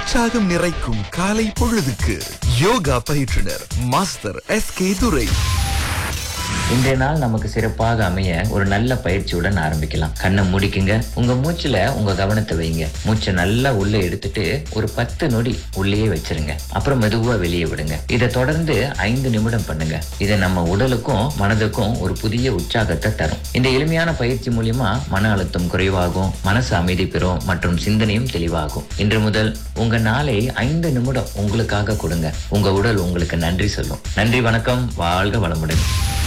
உற்சாகம் நிறைக்கும் காலை பொழுதுக்கு யோகா பயிற்றுனர் மாஸ்டர் எஸ் கே துரை இன்றைய நாள் நமக்கு சிறப்பாக அமைய ஒரு நல்ல பயிற்சியுடன் ஆரம்பிக்கலாம் கண்ணை முடிக்குங்க உங்க மூச்சுல உங்க கவனத்தை வைங்க மூச்சை நல்லா உள்ள எடுத்துட்டு ஒரு பத்து நொடி உள்ளேயே வச்சிருங்க அப்புறம் மெதுவா வெளியே விடுங்க இதை தொடர்ந்து ஐந்து நிமிடம் பண்ணுங்க இது நம்ம உடலுக்கும் மனதுக்கும் ஒரு புதிய உற்சாகத்தை தரும் இந்த எளிமையான பயிற்சி மூலியமா மன அழுத்தம் குறைவாகும் மனசு அமைதி பெறும் மற்றும் சிந்தனையும் தெளிவாகும் இன்று முதல் உங்க நாளை ஐந்து நிமிடம் உங்களுக்காக கொடுங்க உங்க உடல் உங்களுக்கு நன்றி சொல்லும் நன்றி வணக்கம் வாழ்க வளமுடன்